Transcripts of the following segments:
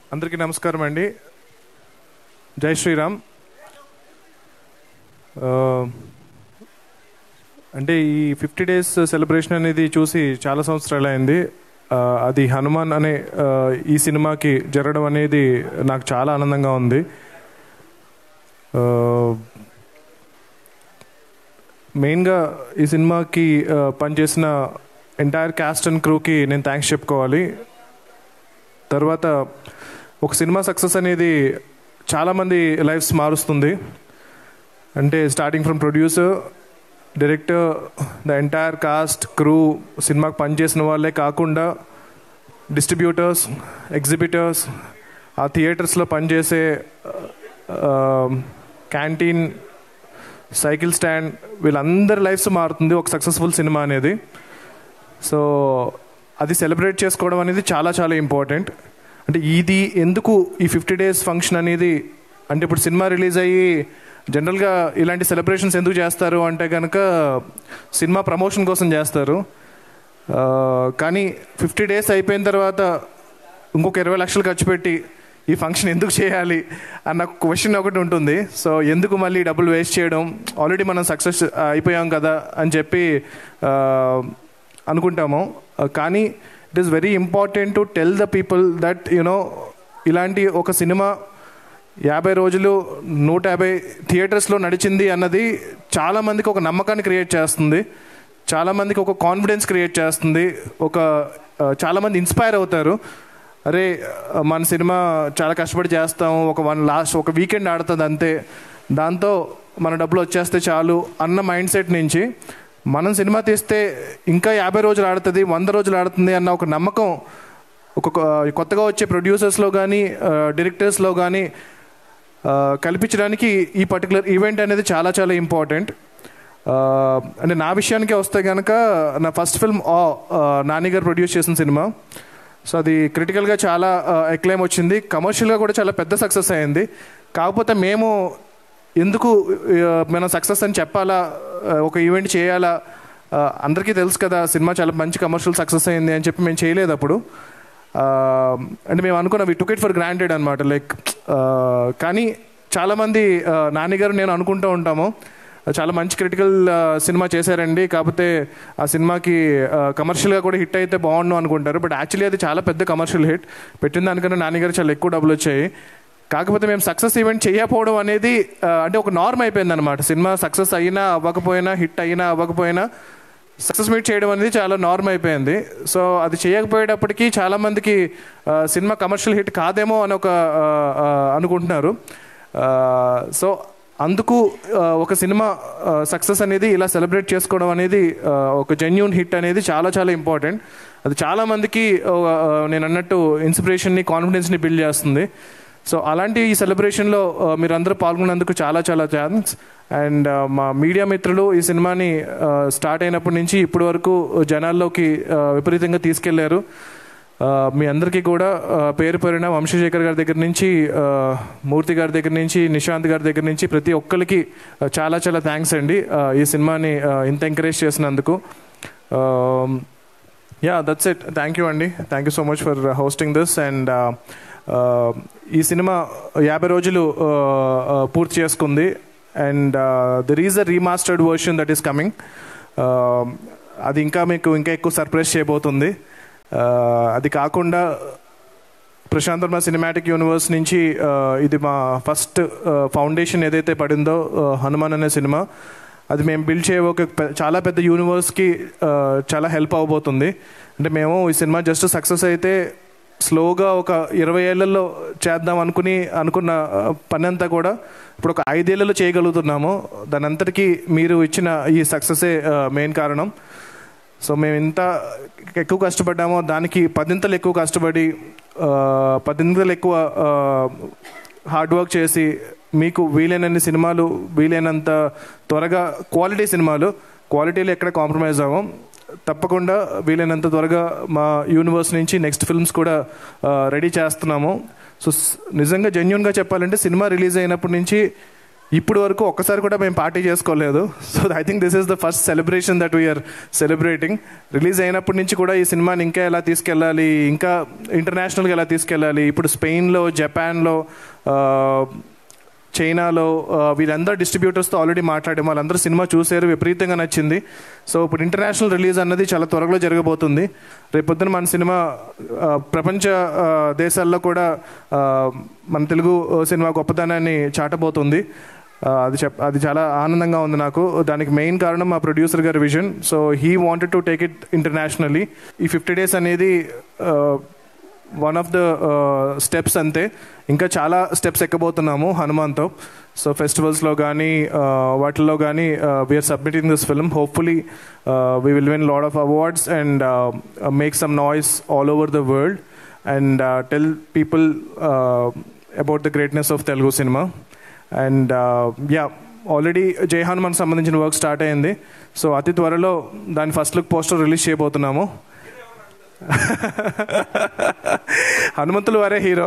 అందరికీ నమస్కారం అండి జై శ్రీరామ్ ఆ, అంటే ఈ ఫిఫ్టీ డేస్ సెలబ్రేషన్ అనేది చూసి చాలా సంవత్సరాలు అయింది ఆ, అది హనుమాన్ అనే ఆ, ఈ సినిమాకి జరగడం అనేది నాకు చాలా ఆనందంగా ఉంది ఆ, మెయిన్గా ఈ సినిమాకి ఆ, పనిచేసిన ఎంటైర్ క్యాస్ట్ అండ్ క్రూకి నేను థ్యాంక్స్ చెప్పుకోవాలి తర్వాత ఒక సినిమా సక్సెస్ అనేది చాలామంది లైఫ్స్ మారుస్తుంది అంటే starting from producer director the entire cast crew సినిమాకి పనిచేసిన వాళ్ళే కాకుండా డిస్ట్రిబ్యూటర్స్ ఎగ్జిబిటర్స్ ఆ థియేటర్స్లో పనిచేసే క్యాంటీన్ సైకిల్ స్టాండ్ వీళ్ళందరి లైఫ్స్ మారుతుంది ఒక సక్సెస్ఫుల్ సినిమా అనేది సో అది సెలబ్రేట్ చేసుకోవడం అనేది చాలా చాలా ఇంపార్టెంట్ అంటే ఇది ఎందుకు ఈ ఫిఫ్టీ డేస్ ఫంక్షన్ అనేది అంటే ఇప్పుడు సినిమా రిలీజ్ అయ్యి జనరల్గా ఇలాంటి సెలబ్రేషన్స్ ఎందుకు చేస్తారు అంటే కనుక సినిమా ప్రమోషన్ కోసం చేస్తారు ఆ, కానీ ఫిఫ్టీ డేస్ అయిపోయిన తర్వాత ఇంకొక ఇరవై లక్షలు ఖర్చు పెట్టి ఈ ఫంక్షన్ ఎందుకు చేయాలి అన్న క్వశ్చన్ ఒకటి ఉంటుంది సో ఎందుకు మళ్ళీ డబ్బులు వేస్ట్ చేయడం ఆల్రెడీ మనం సక్సెస్ అయిపోయాం కదా అని చెప్పి ఆ, అనుకుంటాము ఆ, కానీ it is very important to tell the people that you know ఇలాంటి ఒక సినిమా యాభై రోజులు నూట యాభై థియేటర్స్లో నడిచింది అన్నది చాలామందికి ఒక నమ్మకాన్ని క్రియేట్ చేస్తుంది చాలామందికి ఒక కాన్ఫిడెన్స్ క్రియేట్ చేస్తుంది ఒక ఆ, చాలామంది ఇన్స్పైర్ అవుతారు అరే ఆ, మన సినిమా చాలా కష్టపడి చేస్తాం ఒక వన్ లాస్ట్ ఒక వీకెండ్ ఆడుతుంది అంతే దాంతో మన డబ్బులు వచ్చేస్తే చాలు అన్న మైండ్ సెట్ నుంచి మనం సినిమా తీస్తే ఇంకా యాభై రోజులు ఆడుతుంది వంద రోజులు ఆడుతుంది అన్న ఒక నమ్మకం ఒక కొ- కొత్తగా వచ్చే ప్రొడ్యూసర్స్లో కానీ డైరెక్టర్స్లో కానీ ఆ, కల్పించడానికి ఈ పర్టికులర్ ఈవెంట్ అనేది చాలా చాలా ఇంపార్టెంట్ ఆ, అంటే నా విషయానికే వస్తే కనుక నా ఫస్ట్ ఫిల్మ్ ఆ నాని గారు ప్రొడ్యూస్ చేసిన సినిమా సో అది క్రిటికల్గా చాలా ఎక్లైమ్ వచ్చింది కమర్షియల్గా కూడా చాలా పెద్ద సక్సెస్ అయింది కాకపోతే మేము ఎందుకు ఆ, మనం సక్సెస్ అని చెప్పాలా ఆ, ఒక ఈవెంట్ చేయాలా ఆ, అందరికీ తెలుసు కదా సినిమా చాలా మంచి కమర్షియల్ సక్సెస్ అయింది అని చెప్పి మేము చేయలేదు అప్పుడు ఆ, అంటే మేము అనుకున్నాం we took it for granted అనమాట లైక్ కానీ చాలామంది ఆ, నాన్నగారు నేను అనుకుంటూ ఉంటాము చాలా మంచి క్రిటికల్ సినిమా చేశారండి కాకపోతే ఆ సినిమాకి కమర్షియల్గా కూడా హిట్ అయితే బాగుండు అనుకుంటారు బట్ యాక్చువల్లీ అది చాలా పెద్ద కమర్షియల్ హిట్ పెట్టిన దానికన్నా నాన్నగారు చాలా ఎక్కువ డబ్బులు వచ్చాయి కాకపోతే మేము సక్సెస్ ఈవెంట్ చేయకపోవడం అనేది ఆ, అంటే ఒక నార్మ్ అయిపోయింది అనమాట సినిమా సక్సెస్ అయినా అవ్వకపోయినా హిట్ అయినా అవ్వకపోయినా సక్సెస్ మీట్ చేయడం అనేది చాలా నార్మ్ అయిపోయింది సో అది చేయకపోయేటప్పటికి చాలా మందికి ఆ, సినిమా కమర్షియల్ హిట్ కాదేమో అని ఒక ఆ, ఆ, అనుకుంటున్నారు ఆ, సో అందుకు ఆ, ఒక సినిమా సక్సెస్ అనేది ఇలా సెలబ్రేట్ చేసుకోవడం అనేది ఆ, ఒక జెన్యున్ హిట్ అనేది చాలా చాలా ఇంపార్టెంట్ అది చాలా మందికి ఆ, ఆ, నేను అన్నట్టు ఇన్స్పిరేషన్ని కాన్ఫిడెన్స్ని బిల్డ్ చేస్తుంది సో అలాంటి ఈ సెలబ్రేషన్లో మీరు అందరూ పాల్గొన్నందుకు చాలా చాలా థ్యాంక్స్ అండ్ మా మీడియా మిత్రులు ఈ సినిమాని స్టార్ట్ అయినప్పటి నుంచి ఇప్పటి వరకు జనాల్లోకి ఆ, విపరీతంగా తీసుకెళ్లారు ఆ, మీ అందరికీ కూడా ఆ, పేరు పేరున వంశశేఖర్ గారి దగ్గర నుంచి ఆ, మూర్తి గారి దగ్గర నుంచి నిశాంత్ గారి దగ్గర నుంచి ప్రతి ఒక్కరికి ఆ, చాలా చాలా థ్యాంక్స్ అండి ఆ, ఈ సినిమాని ఆ, ఇంత ఎంకరేజ్ చేసినందుకు yeah that's it thank you అండి thank you so much for hosting this and ఈ సినిమా యాభై రోజులు uh, uh, పూర్తి చేసుకుంది and there is a remastered version that is coming అది ఇంకా మీకు ఇంకా ఎక్కువ సర్ప్రైజ్ చేయబోతుంది Uh, అది కాకుండా ప్రశాంత్ వర్మ సినిమాటిక్ యూనివర్స్ నుంచి ఆ, ఇది మా ఫస్ట్ ఫౌండేషన్ ఏదైతే పడిందో ఆ, హనుమాన్ అనే సినిమా అది మేము బిల్డ్ చేయ ఒక పె- చాలా పెద్ద యూనివర్స్కి ఆ, చాలా హెల్ప్ అవబోతుంది అంటే మేము ఈ సినిమా జస్ట్ సక్సెస్ అయితే స్లోగా ఒక ఇరవై ఏళ్లలో చేద్దాం అనుకుని అనుకున్న ఆ, పని అంతా కూడా ఇప్పుడు ఒక ఐదేళ్లలో చేయగలుగుతున్నాము దాని అంతటికీ మీరు ఇచ్చిన ఈ సక్సెసే మెయిన్ కారణం సో మేము ఎంత ఎక్కువ కష్టపడ్డామో దానికి పదింతలు ఎక్కువ కష్టపడి ఆ, పదింతలు ఎక్కువ హార్డ్ వర్క్ చేసి మీకు వీలైనన్ని సినిమాలు వీలైనంత త్వరగా క్వాలిటీ సినిమాలు క్వాలిటీలో ఎక్కడ కాంప్రమైజ్ అవ్వం తప్పకుండా వీలైనంత త్వరగా మా యూనివర్స్ నుంచి నెక్స్ట్ ఫిల్మ్స్ కూడా రెడీ చేస్తున్నాము సో స్- నిజంగా జెన్యున్గా చెప్పాలంటే సినిమా రిలీజ్ అయినప్పటి నుంచి ఇప్పుడు వరకు ఒక్కసారి కూడా మేము పార్టీ చేసుకోలేదు so I think this is the first celebration that we are celebrating release అయినప్పటి నుంచి కూడా ఈ సినిమాని ఇంకా ఎలా తీసుకెళ్ళాలి ఇంకా ఇంటర్నేషనల్గా ఎలా తీసుకెళ్ళాలి ఇప్పుడు స్పెయిన్లో జపాన్లో ఆ, చైనాలో ఆ, వీళ్ళందరూ డిస్ట్రిబ్యూటర్స్తో ఆల్రెడీ మాట్లాడాము వాళ్ళందరూ సినిమా చూసారు విపరీతంగా నచ్చింది సో ఇప్పుడు ఇంటర్నేషనల్ రిలీజ్ అన్నది చాలా త్వరలో జరగబోతుంది రేపొద్దున మన సినిమా ఆ, ప్రపంచ ఆ, దేశాల్లో కూడా ఆ, మన తెలుగు సినిమా గొప్పతనాన్ని చాటబోతుంది ఆ, అది చెప్ అది చాలా ఆనందంగా ఉంది నాకు దానికి మెయిన్ కారణం మా ప్రొడ్యూసర్ గారి vision so he wanted to take it internationally ఈ ఫిఫ్టీ డేస్ అనేది ఆ, వన్ ఆఫ్ ద స్టెప్స్ అంతే ఇంకా చాలా స్టెప్స్ ఎక్కబోతున్నాము హనుమాన్తో సో ఫెస్టివల్స్లో కానీ వాటిల్లో కానీ we are submitting this film hopefully we will win lot of awards and make some noise all over the world and tell people about the greatness of Telugu cinema and yeah already Jai Hanuman సంబంధించిన work start అయింది so అతి త్వరలో దాని first look poster release చేయబోతున్నాము హనుమంతులు వారే hero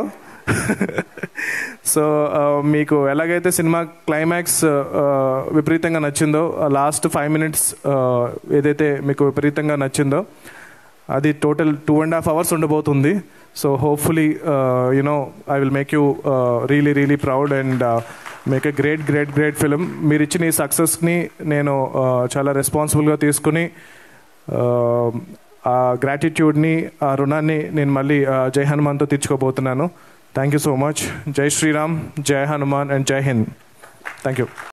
so మీకు ఎలాగైతే cinema climax విపరీతంగా నచ్చిందో లాస్ట్ ఫైవ్ మినిట్స్ ఏదైతే మీకు విపరీతంగా నచ్చిందో అది total two and half hours ఉండబోతుంది so hopefully you know I will make you really really proud and make a great great great film మీరు ఇచ్చిన ఈ సక్సెస్ని నేను uh, చాలా రెస్పాన్సిబుల్గా తీసుకుని uh, ఆ గ్రాటిట్యూడ్ని ఆ రుణాన్ని నేను మళ్ళీ uh, జై హనుమాన్తో తీర్చుకోబోతున్నాను thank you so much Jai Shriram జై హనుమాన్ అండ్ జై హింద్ థ్యాంక్ యూ